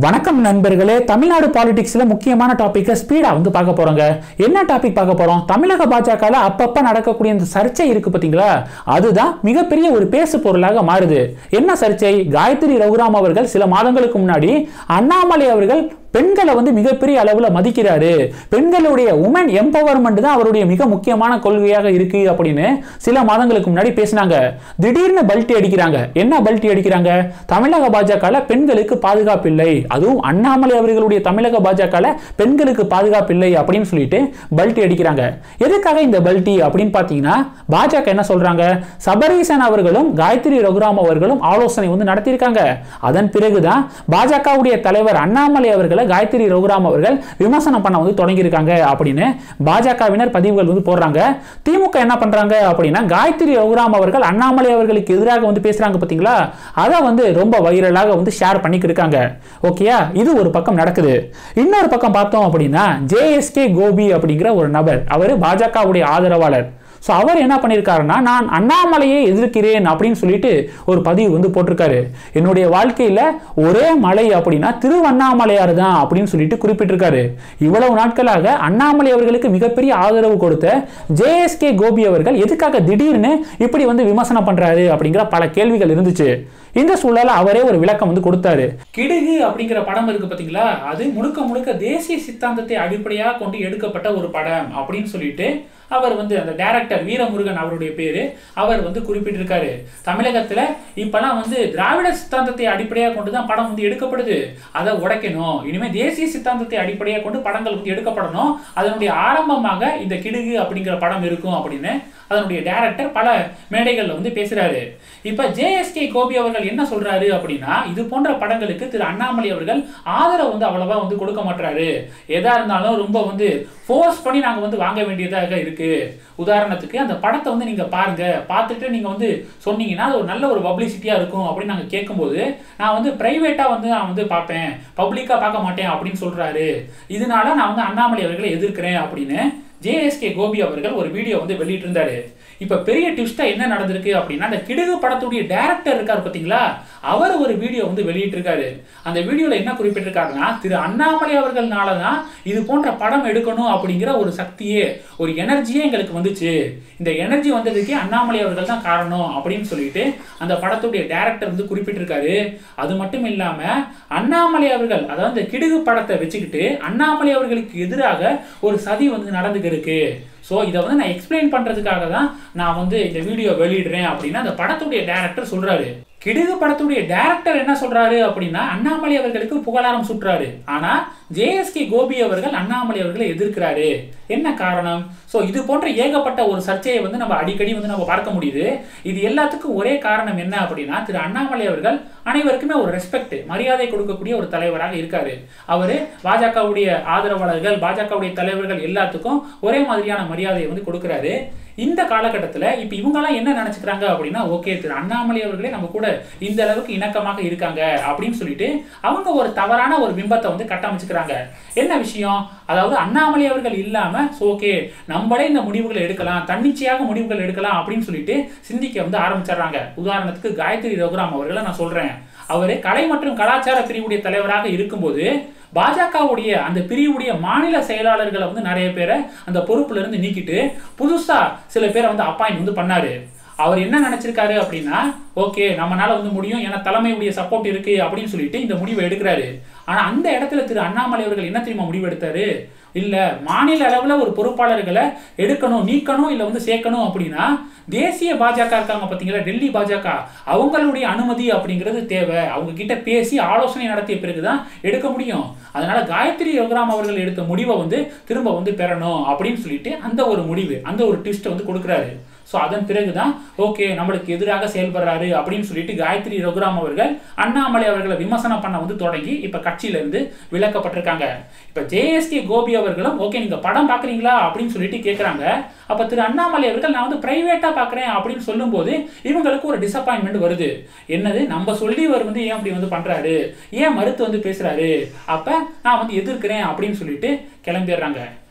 வணக்கம் நண்பர்களே தமிழ்நாடு பாலிடிக்ஸ்ல முக்கியமான டாபிக்கை ஸ்பீடா வந்து பார்க்க போறோங்க என்ன டாபிக் பார்க்க போறோம் தமிழக பாஜகல அப்பப்ப நடக்கக்கூடிய இந்த சர்ச்சை இருக்கு பாத்தீங்களா அதுதான் மிகப்பெரிய ஒரு பேசு பொருளாக மாறுது என்ன சர்ச்சை காயத்ரி ரகுராம் அவர்கள் சில மாதங்களுக்கு முன்னாடி அண்ணாமலை அவர்கள் பெண்களை வந்து மிகப்பெரிய அளவுல மதிக்கிறாரு பெண்களுடைய உமன் எம்பவர்மெண்ட் தான் அவருடைய மிக முக்கியமான கொள்கையாக இருக்கு அப்படின்னு சில மாதங்களுக்கு முன்னாடி பேசினாங்க திடீர்னு பல்ட்டி அடிக்கிறாங்க என்ன பல்ட்டி அடிக்கிறாங்க தமிழக பாஜகல பெண்களுக்கு பாதுகாப்பு இல்லை அதுவும் அண்ணாமலை அவர்களுடைய தமிழக பாஜகல பெண்களுக்கு பாதுகாப்பு இல்லை அப்படின்னு சொல்லிட்டு பல்ட்டி அடிக்கிறாங்க எதுக்காக இந்த பல்ட்டி அப்படின்னு பார்த்தீங்கன்னா பாஜக என்ன சொல்றாங்க சபரீசன் அவர்களும் காயத்ரி ரகுராம் அவர்களும் ஆலோசனை வந்து நடத்தியிருக்காங்க அதன் பிறகுதான் பாஜகவுடைய தலைவர் அண்ணாமலை அவர்களை காயத்ரி ரகுராம் அவர்கள் விமர்சனம் பண்ண வந்து தொடங்கியிருக்காங்க அப்படின்னு பாஜகவினர் பதிவுகள் வந்து போடுறாங்க திமுக என்ன பண்றாங்க அப்படின்னா காயத்ரி ரகுராம் அவர்கள் அண்ணாமலை அவர்களுக்கு எதிராக வந்து பேசுறாங்க பாத்தீங்களா அதை வந்து ரொம்ப வைரலாக வந்து ஷேர் பண்ணிக்கிட்டு இருக்காங்க ஓகேயா இது ஒரு பக்கம் நடக்குது இன்னொரு பக்கம் பார்த்தோம் அப்படின்னா ஜேஎஸ்கே கோபி அப்படிங்கிற ஒரு நபர் அவர் பாஜகவுடைய ஆதரவாளர் ஸோ அவர் என்ன பண்ணியிருக்காருன்னா நான் அண்ணாமலையை எதிர்க்கிறேன் அப்படின்னு சொல்லிட்டு ஒரு பதிவு வந்து போட்டிருக்காரு என்னுடைய வாழ்க்கையில் ஒரே மலை அப்படின்னா திருவண்ணாமலையார் தான் அப்படின்னு சொல்லிட்டு குறிப்பிட்டிருக்காரு இவ்வளவு நாட்களாக அண்ணாமலை அவர்களுக்கு மிகப்பெரிய ஆதரவு கொடுத்த ஜேஎஸ்கே கோபி அவர்கள் எதுக்காக திடீர்னு இப்படி வந்து விமர்சனம் பண்றாரு அப்படிங்கிற பல கேள்விகள் இருந்துச்சு இந்த சூழல அவரே ஒரு விளக்கம் வந்து கொடுத்தாரு கிடுகு அப்படிங்கிற படம் இருக்கு பாத்தீங்களா அது முழுக்க முழுக்க தேசிய சித்தாந்தத்தை அடிப்படையாக கொண்டு எடுக்கப்பட்ட ஒரு படம் அப்படின்னு சொல்லிட்டு அவர் வந்து அந்த டைரக்டர் வீரமுருகன் அவருடைய பேரு அவர் வந்து குறிப்பிட்டிருக்காரு தமிழகத்துல இப்பெல்லாம் வந்து திராவிட சித்தாந்தத்தை அடிப்படையாக கொண்டு தான் படம் வந்து எடுக்கப்படுது அதை உடைக்கணும் இனிமே தேசிய சித்தாந்தத்தை அடிப்படையாக கொண்டு படங்கள் வந்து எடுக்கப்படணும் அதனுடைய ஆரம்பமாக இந்த கிடுகு அப்படிங்கிற படம் இருக்கும் அப்படின்னு அதனுடைய டைரக்டர் பல மேடைகள்ல வந்து பேசுறாரு இப்ப ஜேஎஸ்கே கோபி அவர்கள் என்ன சொல்றாரு அப்படின்னா இது போன்ற படங்களுக்கு திரு அண்ணாமலை அவர்கள் ஆதரவு வந்து அவ்வளவா வந்து கொடுக்க மாட்டாரு எதா இருந்தாலும் ரொம்ப வந்து ஃபோர்ஸ் பண்ணி நாங்க வந்து வாங்க வேண்டியதாக இருக்கு உதாரணத்துக்கு அந்த படத்தை வந்து நீங்க பாருங்க பார்த்துட்டு நீங்க வந்து சொன்னீங்கன்னா அது ஒரு நல்ல ஒரு பப்ளிசிட்டியா இருக்கும் அப்படின்னு நாங்க கேட்கும்போது நான் வந்து பிரைவேட்டா வந்து நான் வந்து பார்ப்பேன் பப்ளிக்கா பார்க்க மாட்டேன் அப்படின்னு சொல்றாரு இதனால நான் வந்து அண்ணாமலை அவர்களை எதிர்க்கிறேன் அப்படின்னு ஜேஎஸ்கே கோபி அவர்கள் ஒரு வீடியோ வந்து வெளியிட்டிருந்தாரு இப்ப பெரிய ட்விஸ்டா என்ன நடந்திருக்கு அப்படின்னா அந்த கிடுகு படத்துடைய டைரக்டர் இருக்காரு பாத்தீங்களா அவர் ஒரு வீடியோ வந்து வெளியிட்டிருக்காரு அந்த வீடியோல என்ன குறிப்பிட்டிருக்காருன்னா திரு அண்ணாமலை அவர்கள்னால தான் இது போன்ற படம் எடுக்கணும் அப்படிங்கிற ஒரு சக்தியே ஒரு எனர்ஜியே எங்களுக்கு வந்துச்சு இந்த எனர்ஜி வந்ததுக்கே அண்ணாமலை அவர்கள் தான் காரணம் அப்படின்னு சொல்லிட்டு அந்த படத்துடைய டைரக்டர் வந்து குறிப்பிட்டிருக்காரு அது மட்டும் இல்லாம அண்ணாமலை அவர்கள் அதாவது இந்த கிடுகு படத்தை வச்சுக்கிட்டு அண்ணாமலை அவர்களுக்கு எதிராக ஒரு சதி வந்து நடந்துக்கு இருக்கு ஸோ இதை வந்து நான் எக்ஸ்பிளைன் பண்ணுறதுக்காக தான் நான் வந்து இந்த வீடியோ வெளியிடுறேன் அப்படின்னு அந்த படத்துடைய டைரக்டர் சொல்கிறாரு கிடுகு படத்துடைய டைரக்டர் என்ன சொல்றாரு அப்படின்னா அண்ணாமலை அவர்களுக்கு புகழாரம் சுற்றுறாரு ஆனா ஜேஎஸ்கே கோபி அவர்கள் அண்ணாமலை அவர்களை எதிர்க்கிறாரு என்ன காரணம் ஸோ இது போன்ற ஏகப்பட்ட ஒரு சர்ச்சையை வந்து நம்ம அடிக்கடி வந்து நம்ம பார்க்க முடியுது இது எல்லாத்துக்கும் ஒரே காரணம் என்ன அப்படின்னா திரு அண்ணாமலை அவர்கள் அனைவருக்குமே ஒரு ரெஸ்பெக்ட் மரியாதை கொடுக்கக்கூடிய ஒரு தலைவராக இருக்காரு அவரு பாஜகவுடைய ஆதரவாளர்கள் பாஜகவுடைய தலைவர்கள் எல்லாத்துக்கும் ஒரே மாதிரியான மரியாதையை வந்து கொடுக்கிறாரு இந்த காலகட்டத்தில் இப்போ இவங்கெல்லாம் என்ன நினைச்சுக்கிறாங்க அப்படின்னா ஓகே திரு அண்ணாமலை அவர்களே நம்ம கூட இந்த அளவுக்கு இணக்கமாக இருக்காங்க அப்படின்னு சொல்லிட்டு அவங்க ஒரு தவறான ஒரு பிம்பத்தை வந்து கட்டமைச்சுக்கிறாங்க என்ன விஷயம் அதாவது அண்ணாமலை அவர்கள் இல்லாம ஓகே நம்மளே இந்த முடிவுகளை எடுக்கலாம் தன்னிச்சையாக முடிவுகள் எடுக்கலாம் அப்படின்னு சொல்லிட்டு சிந்திக்க வந்து ஆரம்பிச்சிடுறாங்க உதாரணத்துக்கு காயத்ரி ரகுராம் அவர்களை நான் சொல்றேன் அவரு கலை மற்றும் கலாச்சார பிரிவுடைய தலைவராக இருக்கும்போது பாஜகவுடைய அந்த பிரிவுடைய மாநில செயலாளர்களை வந்து நிறைய பேரை அந்த பொறுப்புல இருந்து நீக்கிட்டு புதுசா சில பேரை வந்து அப்பாயிண்ட் வந்து பண்ணாரு அவர் என்ன நினைச்சிருக்காரு அப்படின்னா ஓகே நம்மனால வந்து முடியும் ஏன்னா தலைமையுடைய சப்போர்ட் இருக்கு அப்படின்னு சொல்லிட்டு இந்த முடிவை எடுக்கிறாரு ஆனா அந்த இடத்துல திரு அண்ணாமலை அவர்கள் என்ன தெரியுமா முடிவு எடுத்தாரு இல்ல மாநில அளவுல ஒரு பொறுப்பாளர்களை எடுக்கணும் நீக்கணும் இல்ல வந்து சேர்க்கணும் அப்படின்னா தேசிய பாஜக இருக்காங்க பாத்தீங்களா டெல்லி பாஜக அவங்களுடைய அனுமதி அப்படிங்கிறது தேவை அவங்க கிட்ட பேசி ஆலோசனை நடத்திய பிறகுதான் எடுக்க முடியும் அதனால காயத்ரி ரகுராம் அவர்கள் எடுத்த முடிவை வந்து திரும்ப வந்து பெறணும் அப்படின்னு சொல்லிட்டு அந்த ஒரு முடிவு அந்த ஒரு ட்விஸ்ட்டை வந்து கொடுக்குறாரு ஸோ அதன் பிறகுதான் ஓகே நம்மளுக்கு எதிராக செயல்படுறாரு அப்படின்னு சொல்லிட்டு காயத்ரி ரகுராம் அவர்கள் அண்ணாமலை அவர்களை விமர்சனம் பண்ண வந்து தொடங்கி இப்ப கட்சியில இருந்து விலக்கப்பட்டிருக்காங்க இப்ப ஜேஎஸ்கே கோபி அவர்களும் ஓகே நீங்க படம் பாக்குறீங்களா அப்படின்னு சொல்லிட்டு கேட்கறாங்க அப்ப திரு அண்ணாமலை அவர்கள் நான் வந்து பிரைவேட்டா பாக்குறேன் அப்படின்னு சொல்லும்போது இவங்களுக்கு ஒரு டிசப்பாயின்மெண்ட் வருது என்னது நம்ம சொல்லி அவர் வந்து ஏன் அப்படி வந்து பண்றாரு ஏன் மறுத்து வந்து பேசுறாரு அப்ப நான் வந்து எதிர்க்கிறேன் அப்படின்னு சொல்லிட்டு கிளம்பிடுறாங்க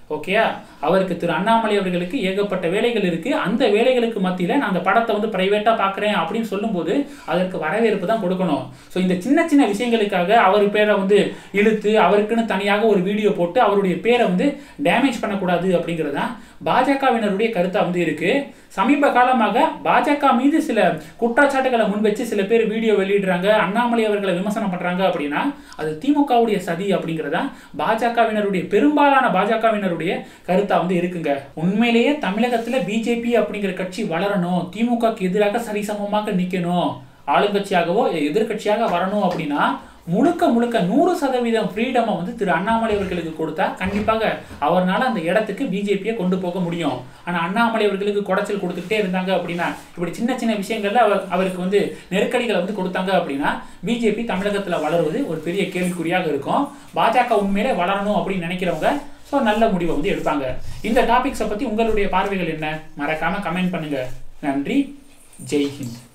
ஓகேயா அவருக்கு திரு அண்ணாமலை அவர்களுக்கு ஏகப்பட்ட வேலைகள் இருக்கு அந்த வேலைகளுக்கு மத்தியில நான் அந்த படத்தை வந்து பிரைவேட்டா பார்க்குறேன் அப்படின்னு சொல்லும்போது அதற்கு வரவேற்பு தான் கொடுக்கணும் ஸோ இந்த சின்ன சின்ன விஷயங்களுக்காக அவர் பேரை வந்து இழுத்து அவருக்குன்னு தனியாக ஒரு வீடியோ போட்டு அவருடைய பேரை வந்து டேமேஜ் பண்ணக்கூடாது அப்படிங்கிறது தான் பாஜகவினருடைய கருத்தா வந்து இருக்கு சமீப காலமாக பாஜக மீது சில குற்றச்சாட்டுகளை முன்வச்சு சில பேர் வீடியோ வெளியிடுறாங்க அண்ணாமலை அவர்களை விமர்சனம் பண்றாங்க அப்படின்னா அது திமுகவுடைய சதி அப்படிங்கிறதா பாஜகவினருடைய பெரும்பாலான பாஜகவினருடைய கருத்தா வந்து இருக்குங்க உண்மையிலேயே தமிழகத்துல பிஜேபி அப்படிங்கிற கட்சி வளரணும் திமுகக்கு எதிராக சரிசமமாக நிக்கணும் ஆளுங்கட்சியாகவோ எதிர்க்கட்சியாக வரணும் அப்படின்னா முழுக்க முழுக்க நூறு சதவீதம் ஃப்ரீடமை வந்து திரு அண்ணாமலை அவர்களுக்கு கொடுத்தா கண்டிப்பாக அவர்னால அந்த இடத்துக்கு பிஜேபியை கொண்டு போக முடியும் ஆனால் அண்ணாமலை அவர்களுக்கு குடைச்சல் கொடுத்துக்கிட்டே இருந்தாங்க அப்படின்னா இப்படி சின்ன சின்ன விஷயங்கள்ல அவர் அவருக்கு வந்து நெருக்கடிகளை வந்து கொடுத்தாங்க அப்படின்னா பிஜேபி தமிழகத்தில் வளருவது ஒரு பெரிய கேள்விக்குறியாக இருக்கும் பாஜக உண்மையிலே வளரணும் அப்படின்னு நினைக்கிறவங்க ஸோ நல்ல முடிவை வந்து எடுப்பாங்க இந்த டாபிக்ஸை பற்றி உங்களுடைய பார்வைகள் என்ன மறக்காம கமெண்ட் பண்ணுங்க நன்றி ஜெய் ஹிந்த்